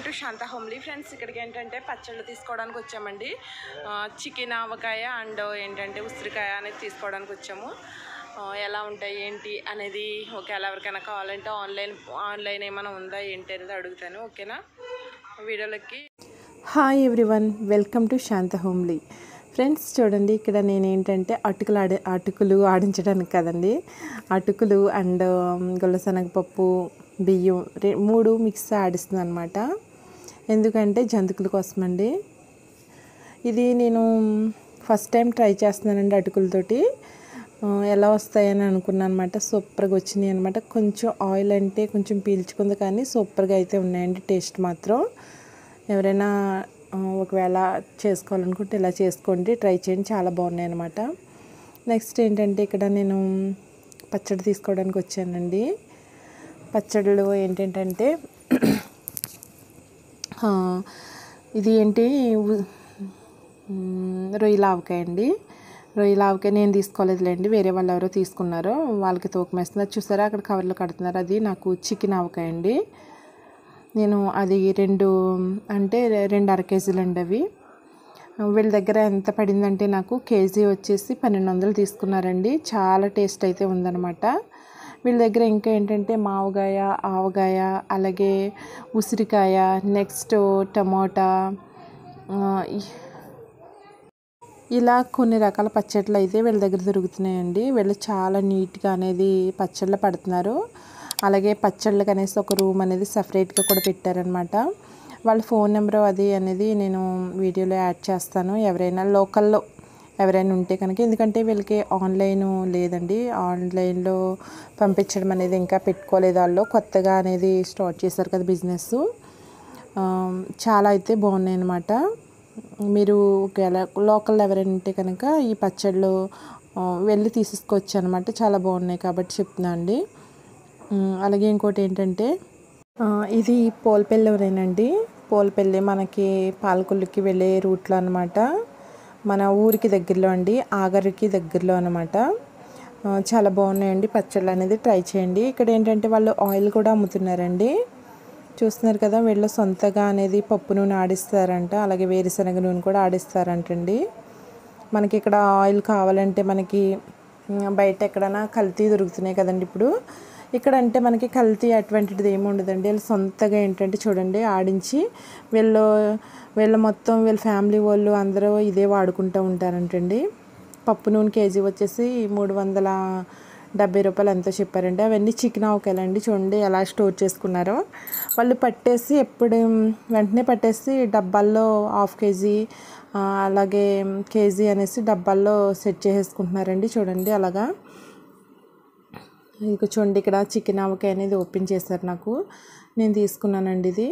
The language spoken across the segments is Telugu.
టు శాంత హోమ్లీ ఫ్రెండ్స్ ఇక్కడికి ఏంటంటే పచ్చళ్ళు తీసుకోవడానికి వచ్చామండి చికెన్ ఆవకాయ అండ్ ఏంటంటే ఉసిరికాయ అనేది తీసుకోవడానికి వచ్చాము ఆ, ఎలా ఉంటాయి ఏంటి అనేది ఒకవేళ ఎవరికైనా కావాలంటే ఆన్లైన్ ఆన్లైన్ ఏమైనా ఉందా ఏంటి అనేది అడుగుతాను ఓకేనా వీడియోలకి hi everyone welcome to Shanta homely friends చూడండి ఇక్కడ నేను ఏంటంటే అటుకులు ఆడి అటుకులు ఆడించడానికి కదండి అటుకులు అండ్ గొల్లశనగపప్పు బియ్యం రె మూడు మిక్స్ ఆడిస్తుంది అనమాట ఎందుకంటే జంతుకుల కోసమండి ఇది నేను ఫస్ట్ టైం ట్రై చేస్తున్నానండి అటుకులతోటి ఆ, ఎలా వస్తాయని అనుకున్నాను అనమాట సూపర్గా వచ్చినాయి అనమాట కొంచెం ఆయిల్ అంటే కొంచెం పీల్చుకుంది కానీ సూపర్గా అయితే ఉన్నాయండి టేస్ట్ మాత్రం ఎవరైనా ఆ, ఒకవేళ చేసుకోవాలనుకుంటే ఇలా చేసుకోండి ట్రై చేయండి చాలా బాగున్నాయి అనమాట నెక్స్ట్ ఏంటంటే ఇక్కడ నేను పచ్చడి తీసుకోవడానికి వచ్చానండి పచ్చడిలో ఏంటంటే ఆ, ఇది ఏంటి ఉ- మ్, రొయ్యల ఆవకాయ అండి రొయ్యల ఆవకాయ నేను తీసుకోలేదులేండి వేరే వాళ్ళు ఎవరో తీసుకున్నారో వాళ్ళకి తూకం వేస్తున్నారు చూసారా అక్కడ కవర్లో కడుతున్నారు అది నాకు చికెన్ ఆవకాయ అండి నేను అది రెండు అంటే రెండు అర కేజీలు అండి అవి వీళ్ళ దగ్గర ఎంత పడిందంటే నాకు కేజీ వచ్చేసి పన్నెండు వందలు తీసుకున్నారండి చాలా టేస్ట్ అయితే ఉందన్నమాట వీళ్ళ దగ్గర ఇంకా ఏంటంటే మావగాయ ఆవగాయ అలాగే ఉసిరికాయ నెక్స్ట్ టమోటా ఆ, ఈ- ఇలా కొన్ని రకాల పచ్చళ్ళు అయితే వీళ్ళ దగ్గర దొరుకుతున్నాయండి వీళ్ళు చాలా నీట్గా అనేది పచ్చళ్ళు పడుతున్నారు అలాగే పచ్చళ్ళకి అనేసి ఒక రూమ్ అనేది సపరేట్గా కూడా పెట్టారనమాట వాళ్ళ ఫోన్ నెంబర్ అది అనేది నేను వీడియోలో యాడ్ చేస్తాను ఎవరైనా లోకల్లో ఎవరైనా ఉంటే కనుక ఎందుకంటే వీళ్ళకి ఆన్లైన్ లేదండి ఆన్లైన్లో పంపించడం అనేది ఇంకా పెట్టుకోలేదు వాళ్ళు కొత్తగా అనేది స్టార్ట్ చేశారు కదా బిజినెస్ ఆ, చాలా అయితే బాగున్నాయి అన్నమాట మీరు ఒకవేళ లోకల్ ఎవరైనా ఉంటే కనుక ఈ పచ్చళ్ళు ఆ, వెళ్ళి తీసేసుకోవచ్చు అనమాట చాలా బాగున్నాయి కాబట్టి చెప్తున్నా అండి ఉమ్, అలాగే ఇంకోటి ఏంటంటే ఆ, ఇది పోల్పెల్లెవరేనండి పోల్పెల్లి మనకి పాలకొల్లుకి వెళ్ళే రూట్లో అనమాట మన ఊరికి దగ్గరలో అండి ఆగరికి దగ్గరలో అనమాట ఆ, చాలా బాగున్నాయండి పచ్చళ్ళు అనేది ట్రై చేయండి ఇక్కడ ఏంటంటే వాళ్ళు ఆయిల్ కూడా అమ్ముతున్నారండి చూస్తున్నారు కదా వీళ్ళు సొంతగా అనేది పప్పు నూనె ఆడిస్తారంట అలాగే వేరుశనగ నూనె కూడా ఆడిస్తారంటండి మనకి ఇక్కడ ఆయిల్ కావాలంటే మనకి ఉమ్, బయట ఎక్కడైనా కల్తీ దొరుకుతున్నాయి కదండి ఇప్పుడు ఇక్కడ అంటే మనకి కల్తీ అటువంటిది ఏమి ఉండదండి వీళ్ళు సొంతగా ఏంటంటే చూడండి ఆడించి వీళ్ళు వీళ్ళు మొత్తం వీళ్ళ ఫ్యామిలీ వాళ్ళు అందరూ ఇదే వాడుకుంటూ ఉంటారంటండి పప్పు నూనె కేజీ వచ్చేసి మూడు వందల డెబ్బై రూపాయలు ఎంతో చెప్పారండి అవన్నీ చికెన్ ఆవకాయలండి చూడండి ఎలా స్టోర్ చేసుకున్నారో వాళ్ళు పట్టేసి ఎప్పుడు వెంటనే పట్టేసి డబ్బాల్లో హాఫ్ కేజీ ఆ, అలాగే కేజీ అనేసి డబ్బాల్లో సెట్ చేసేసుకుంటున్నారండి చూడండి అలాగా ఇక చూడండి ఇక్కడ చికెన్ ఆవకాయ అనేది ఓపెన్ చేశారు నాకు నేను తీసుకున్నానండి ఇది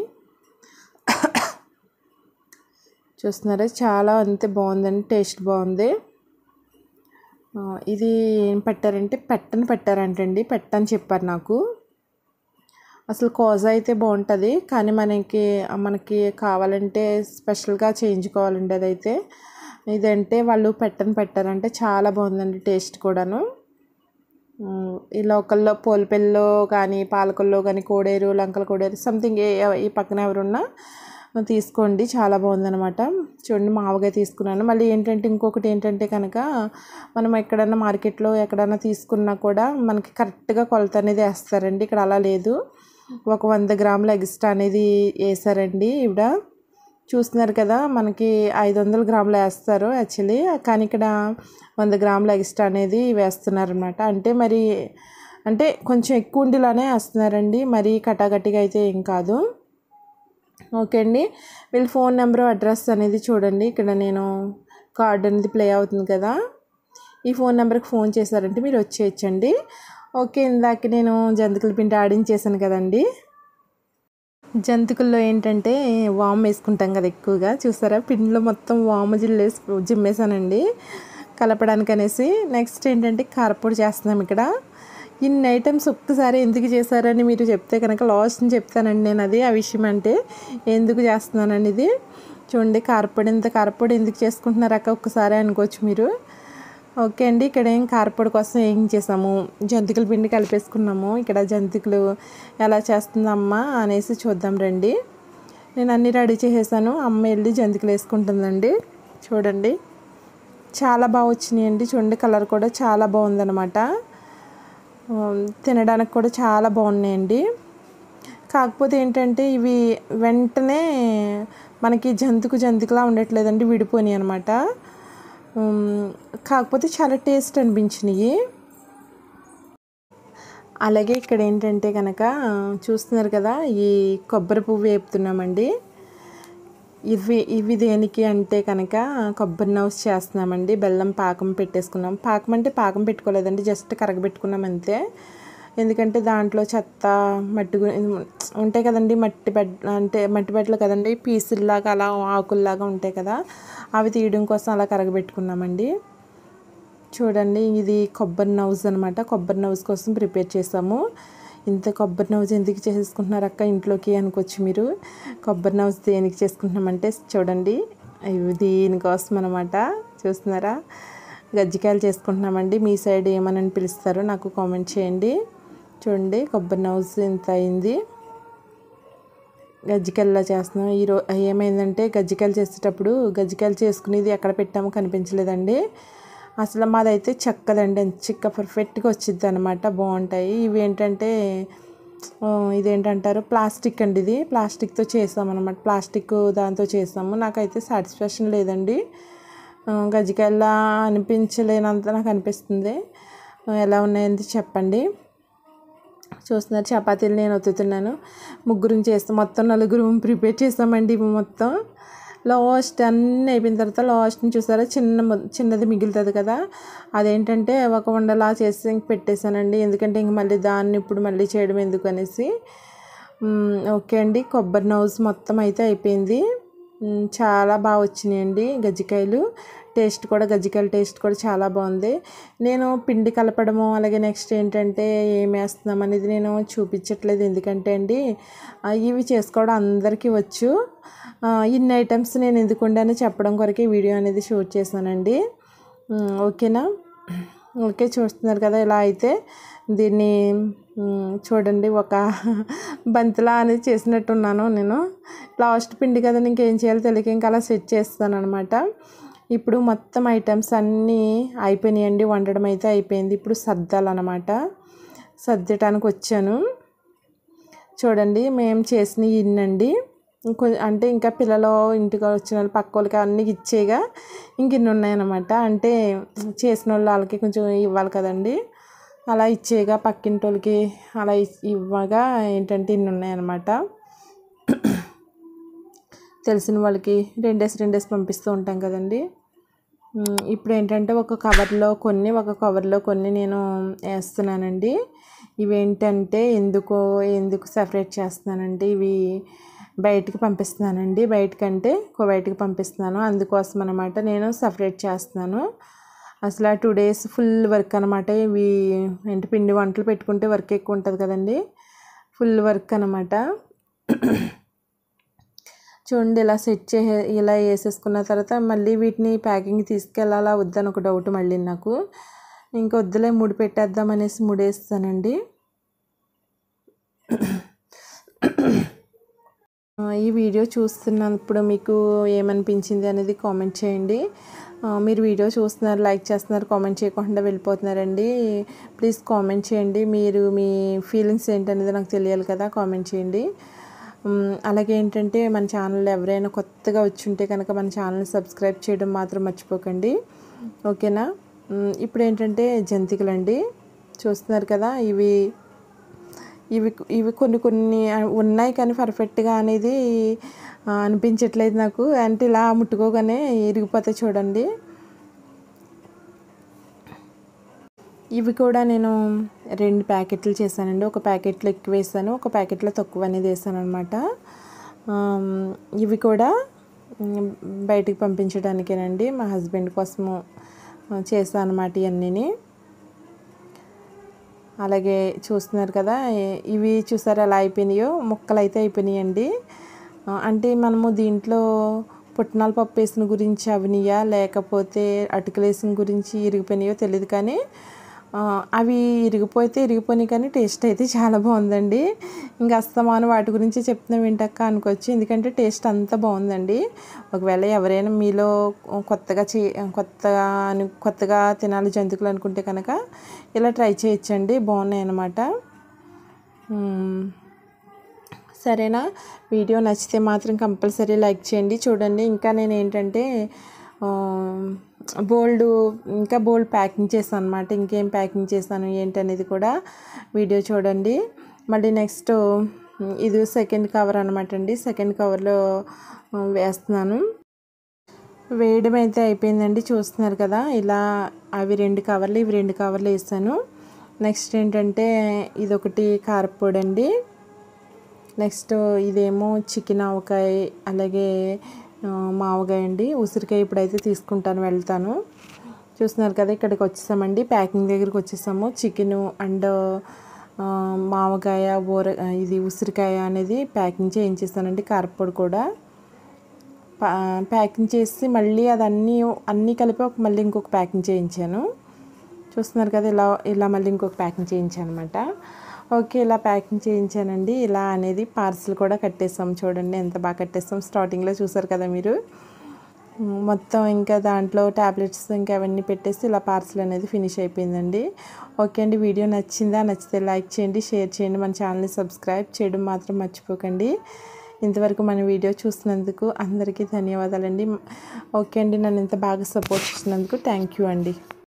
చూస్తున్నారా చాలా అంతే బాగుందండి టేస్ట్ బాగుంది ఆ, ఇది ఏం పెట్టారంటే పెట్టని పెట్టారంటండి పెట్టని చెప్పారు నాకు అసలు కోజా అయితే బాగుంటుంది కానీ మనకి మనకి కావాలంటే స్పెషల్గా చేయించుకోవాలండి అదైతే ఇదంటే వాళ్ళు పెట్టని పెట్టారంటే చాలా బాగుందండి టేస్ట్ కూడాను ఉమ్, ఈ లోకల్లో పోల్పెల్లో కానీ పాలకొల్లో కానీ కోడేరు లంకల కోడేరు సంథింగ్ ఏ ఈ పక్కన ఎవరున్నా తీసుకోండి చాలా బాగుందనమాట చూడండి మామూలుగా తీసుకున్నాను మళ్ళీ ఏంటంటే ఇంకొకటి ఏంటంటే కనుక మనం ఎక్కడన్నా మార్కెట్లో ఎక్కడన్నా తీసుకున్నా కూడా మనకి కరెక్ట్గా కొలత అనేది వేస్తారండి ఇక్కడ అలా లేదు ఒక వంద గ్రాముల ఎక్స్ట్రా అనేది వేసారండి ఇవిడ చూస్తున్నారు కదా మనకి ఐదు వందల గ్రాములు వేస్తారు యాక్చువల్లీ కానీ ఇక్కడ వంద గ్రాముల ఎక్స్ట్రా అనేది వేస్తున్నారనమాట అంటే మరి అంటే కొంచెం ఎక్కువ ఉండిలానే వేస్తున్నారండి మరి కటాకటిగా అయితే ఏం కాదు ఓకే అండి వీళ్ళ ఫోన్ నెంబర్ అడ్రస్ అనేది చూడండి ఇక్కడ నేను కార్డ్ అనేది ప్లే అవుతుంది కదా ఈ ఫోన్ నెంబర్కి ఫోన్ చేశారంటే మీరు వచ్చేయచ్చండి ఓకే ఇందాక నేను జంతికల పిండి ఆడించేసాను కదండి జంతికల్లో ఏంటంటే వామ్ వేసుకుంటాం కదా ఎక్కువగా చూసారా పిండిలో మొత్తం వాము జిల్లేసి జిమ్మేసానండి కలపడానికి అనేసి నెక్స్ట్ ఏంటంటే కారపొడి చేస్తున్నాం ఇక్కడ ఇన్ని ఐటమ్స్ ఒక్కసారి ఎందుకు చేశారని మీరు చెప్తే కనుక లాస్ట్ చెప్తానండి నేను అది ఆ విషయం అంటే ఎందుకు చేస్తున్నానండి ఇది చూడండి కారపొడి ఇంత కారపొడి ఎందుకు చేసుకుంటున్నారు అక్క ఒక్కసారి అనుకోవచ్చు మీరు ఓకే అండి ఇక్కడ ఏం కారపొడి కోసం ఏం చేసాము జంతికల పిండి కలిపేసుకున్నాము ఇక్కడ జంతికలు ఎలా చేస్తుందమ్మా అనేసి చూద్దాం రండి నేను అన్నీ రెడీ చేసేసాను అమ్మ వెళ్ళి జంతికలు వేసుకుంటుందండి చూడండి చాలా బాగా వచ్చినాయండి చూడండి కలర్ కూడా చాలా బాగుందన్నమాట ఉమ్, తినడానికి కూడా చాలా బాగున్నాయండి కాకపోతే ఏంటంటే ఇవి వెంటనే మనకి జంతుకు జంతుకులా ఉండట్లేదండి విడిపోయినాయి అనమాట కాకపోతే చాలా టేస్ట్ అనిపించినాయి అలాగే ఇక్కడ ఏంటంటే కనుక చూస్తున్నారు కదా ఈ కొబ్బరి పువ్వు వేపుతున్నామండి ఇవి ఇవి దేనికి అంటే కనుక కొబ్బరి నవ్స్ చేస్తున్నామండి బెల్లం పాకం పెట్టేసుకున్నాం పాకం అంటే పాకం పెట్టుకోలేదండి జస్ట్ కరగబెట్టుకున్నాం అంతే ఎందుకంటే దాంట్లో చెత్త మట్టి గు- ఉంటాయి కదండి మట్టి బెడ్ అంటే మట్టి బెడ్లు కదండి పీసుల్లాగా అలా ఆకుల్లాగా ఉంటాయి కదా అవి తీయడం కోసం అలా కరగబెట్టుకున్నామండి చూడండి ఇది కొబ్బరి నవ్స్ అనమాట కొబ్బరి నవ్స్ కోసం ప్రిపేర్ చేసాము ఇంత కొబ్బరి నవ్స్ ఎందుకు చేసుకుంటున్నారు అక్క ఇంట్లోకి అనుకోవచ్చు మీరు కొబ్బరి నవ్స్ దేనికి చేసుకుంటున్నామంటే చూడండి ఇవి దీనికోసం అనమాట చూస్తున్నారా గజ్జికాయలు చేసుకుంటున్నామండి మీ సైడ్ ఏమని పిలుస్తారో నాకు కామెంట్ చేయండి చూడండి కొబ్బరి నవ్స్ ఇంత అయింది గజ్జికాయల్లో చేస్తున్నాం ఈరో ఏమైందంటే గజ్జికాయలు చేసేటప్పుడు గజ్జికాయలు చేసుకునేది ఎక్కడ పెట్టామో కనిపించలేదండి అసలు మాదైతే చెక్కదండి ఎంత చిక్క పర్ఫెక్ట్గా వచ్చింది అనమాట బాగుంటాయి ఇవి ఏంటంటే ఆ, ఇదేంటంటారు ప్లాస్టిక్ అండి ఇది ప్లాస్టిక్తో చేసామన్నమాట ప్లాస్టిక్ దాంతో చేసాము నాకైతే సాటిస్ఫాక్షన్ లేదండి ఆ, గజ్జికాయలా అనిపించలేనంత నాకు అనిపిస్తుంది ఆ, ఎలా ఉన్నాయంది చెప్పండి చూస్తున్నారు చపాతీలు నేను ఒత్తుతున్నాను ముగ్గురు చేస్తాం మొత్తం నలుగురు ప్రిపేర్ చేస్తామండి ఇవి మొత్తం లాస్ట్ అన్నీ అయిపోయిన తర్వాత లాస్ట్ని చూసారా చిన్న ము- చిన్నది మిగులుతుంది కదా అదేంటంటే ఒక ఉండలా చేసి ఇంక పెట్టేశానండి ఎందుకంటే ఇంక మళ్ళీ దాన్ని ఇప్పుడు మళ్ళీ చేయడం ఎందుకు అనేసి మ్, ఓకే అండి కొబ్బరి నౌజ్ మొత్తం అయితే అయిపోయింది మ్, చాలా బాగా వచ్చినాయండి గజ్జికాయలు టేస్ట్ కూడా గజ్జికాయల టేస్ట్ కూడా చాలా బాగుంది నేను పిండి కలపడము అలాగే నెక్స్ట్ ఏంటంటే ఏం వేస్తున్నాం అనేది నేను చూపించట్లేదు ఎందుకంటే అండి ఆ, ఇవి చేసుకోవడం అందరికీ వచ్చు ఆ, ఇన్ని ఐటమ్స్ నేను ఎందుకు వండానో చెప్పడం కొరకే వీడియో అనేది షూట్ చేశానండి మ్, ఓకేనా ఓకే చూస్తున్నారు కదా ఇలా అయితే దీన్ని మ్, చూడండి ఒక బంతిలా అనేది చేసినట్టున్నాను నేను లాస్ట్ పిండి కదా ఇంకేం చేయాలో తెలియక ఇంకా అలా సెట్ చేస్తాను అనమాట ఇప్పుడు మొత్తం ఐటమ్స్ అన్నీ అయిపోయినాయండి వండడం అయితే అయిపోయింది ఇప్పుడు సర్దాలన్నమాట సర్దటానికి వచ్చాను చూడండి మేము చేసిన ఇన్నండి ఇంకో అంటే ఇంకా పిల్లలు ఇంటికి వచ్చిన వాళ్ళు పక్క వాళ్ళకి అన్నీ ఇచ్చేగా ఇంక ఇన్ని ఉన్నాయన్నమాట అంటే చేసిన వాళ్ళు వాళ్ళకి కొంచెం ఇవ్వాలి కదండి అలా ఇచ్చేగా పక్కింటి వాళ్ళకి అలా ఇ- ఇవ్వగా ఏంటంటే ఇన్ని ఉన్నాయన్నమాట తెలిసిన వాళ్ళకి రెండేసి రెండేసి పంపిస్తూ ఉంటాం కదండి ఉమ్, ఇప్పుడు ఏంటంటే ఒక కవర్లో కొన్ని ఒక కవర్లో కొన్ని నేను వేస్తున్నానండి ఇవేంటంటే ఎందుకో ఎందుకు సెపరేట్ చేస్తున్నానంటే ఇవి బయటికి పంపిస్తున్నానండి బయటకంటే బయటికి పంపిస్తున్నాను అందుకోసం అనమాట నేను సపరేట్ చేస్తున్నాను అసలు టూ డేస్ ఫుల్ వర్క్ అనమాట ఇవి ఏంటి పిండి వంటలు పెట్టుకుంటే వర్క్ ఎక్కువ ఉంటుంది కదండి ఫుల్ వర్క్ అనమాట చూడండి ఇలా సెట్ చే ఇలా వేసేసుకున్న తర్వాత మళ్ళీ వీటిని ప్యాకింగ్ తీసుకెళ్ళాలా వద్దని ఒక డౌట్ మళ్ళీ నాకు ఇంకా వద్దులే ముడి పెట్టేద్దాం అనేసి ముడేస్తానండి ఆ, ఈ వీడియో చూస్తున్నప్పుడు మీకు ఏమనిపించింది అనేది కామెంట్ చేయండి ఆ, మీరు వీడియో చూస్తున్నారు లైక్ చేస్తున్నారు కామెంట్ చేయకుండా వెళ్ళిపోతున్నారండి ప్లీజ్ కామెంట్ చేయండి మీరు మీ ఫీలింగ్స్ ఏంటనేది నాకు తెలియాలి కదా కామెంట్ చేయండి మ్, అలాగే ఏంటంటే మన ఛానల్ ఎవరైనా కొత్తగా వచ్చి ఉంటే కనుక మన ఛానల్ సబ్స్క్రైబ్ చేయడం మాత్రం మర్చిపోకండి ఓకేనా మ్, ఇప్పుడు ఏంటంటే జంతికలండి చూస్తున్నారు కదా ఇవి ఇవి ఇవి కొన్ని కొన్ని ఉన్నాయి కానీ పర్ఫెక్ట్గా అనేది ఆ, అనిపించట్లేదు నాకు అంటే ఇలా ముట్టుకోగానే ఇరిగిపోతాయి చూడండి ఇవి కూడా నేను రెండు ప్యాకెట్లు చేశానండి ఒక ప్యాకెట్లో ఎక్కువ వేసాను ఒక ప్యాకెట్లో తక్కువ అనేది వేసాను అనమాట ఇవి కూడా ఉమ్, బయటికి పంపించడానికేనండి మా హస్బెండ్ కోసము చేశాను అనమాట ఇవన్నీని అలాగే చూస్తున్నారు కదా ఏ- ఇవి చూసారు ఎలా అయిపోయినాయో ముక్కలు అయితే అయిపోయినాయండి ఆ, అంటే మనము దీంట్లో పుట్నాల పప్పు వేసిన గురించి అవినియా లేకపోతే అటుకులు వేసిన గురించి ఇరిగిపోయినాయో తెలియదు కానీ ఆ, అవి ఇరిగిపోతే ఇరిగిపోయి కానీ టేస్ట్ అయితే చాలా బాగుందండి ఇంకా అస్తమానం వాటి గురించి చెప్తున్నా వింటక్క అనుకోవచ్చు ఎందుకంటే టేస్ట్ అంతా బాగుందండి ఒకవేళ ఎవరైనా మీలో కొత్తగా చే కొత్తగా అను కొత్తగా తినాలి జంతువులు అనుకుంటే కనుక ఇలా ట్రై చేయొచ్చండి బాగున్నాయి అన్నమాట మ్మ్. సరేనా వీడియో నచ్చితే మాత్రం కంపల్సరీ లైక్ చేయండి చూడండి ఇంకా నేను ఏంటంటే బోల్డ్ ఇంకా బోల్డ్ ప్యాకింగ్ చేస్తాను అనమాట ఇంకేం ప్యాకింగ్ చేస్తాను ఏంటి అనేది కూడా వీడియో చూడండి మళ్ళీ నెక్స్ట్ ఇది సెకండ్ కవర్ అనమాట అండి సెకండ్ కవర్లో వేస్తున్నాను వేయడం అయితే అయిపోయిందండి చూస్తున్నారు కదా ఇలా అవి రెండు కవర్లు ఇవి రెండు కవర్లు వేసాను నెక్స్ట్ ఏంటంటే ఇదొకటి కారపొడి అండి నెక్స్ట్ ఇదేమో చికెన్ ఆవకాయ అలాగే ఆ, మావకాయ అండి ఉసిరికాయ ఇప్పుడైతే తీసుకుంటాను వెళ్తాను చూస్తున్నారు కదా ఇక్కడికి వచ్చేసామండి ప్యాకింగ్ దగ్గరికి వచ్చేసాము చికెన్ అండ్ ఆ, మావకాయ ఊర ఇది ఉసిరికాయ అనేది ప్యాకింగ్ చేయించేస్తానండి కారపొడి కూడా పా- ప్యాకింగ్ చేసి మళ్ళీ అది అన్నీ అన్నీ కలిపి ఒక మళ్ళీ ఇంకొక ప్యాకింగ్ చేయించాను చూస్తున్నారు కదా ఇలా ఇలా మళ్ళీ ఇంకొక ప్యాకింగ్ చేయించాను అనమాట ఓకే ఇలా ప్యాకింగ్ చేయించానండి ఇలా అనేది పార్సిల్ కూడా కట్టేస్తాం చూడండి ఎంత బాగా కట్టేస్తాం స్టార్టింగ్లో చూసారు కదా మీరు ఉమ్, మొత్తం ఇంకా దాంట్లో ట్యాబ్లెట్స్ ఇంకా అవన్నీ పెట్టేసి ఇలా పార్సిల్ అనేది ఫినిష్ అయిపోయిందండి ఓకే అండి వీడియో నచ్చిందా నచ్చితే లైక్ చేయండి షేర్ చేయండి మన ఛానల్ని సబ్స్క్రైబ్ చేయడం మాత్రం మర్చిపోకండి ఇంతవరకు మన వీడియో చూసినందుకు అందరికీ ధన్యవాదాలండి ఓకే అండి నన్ను ఇంత బాగా సపోర్ట్ చేసినందుకు థ్యాంక్ యూ అండి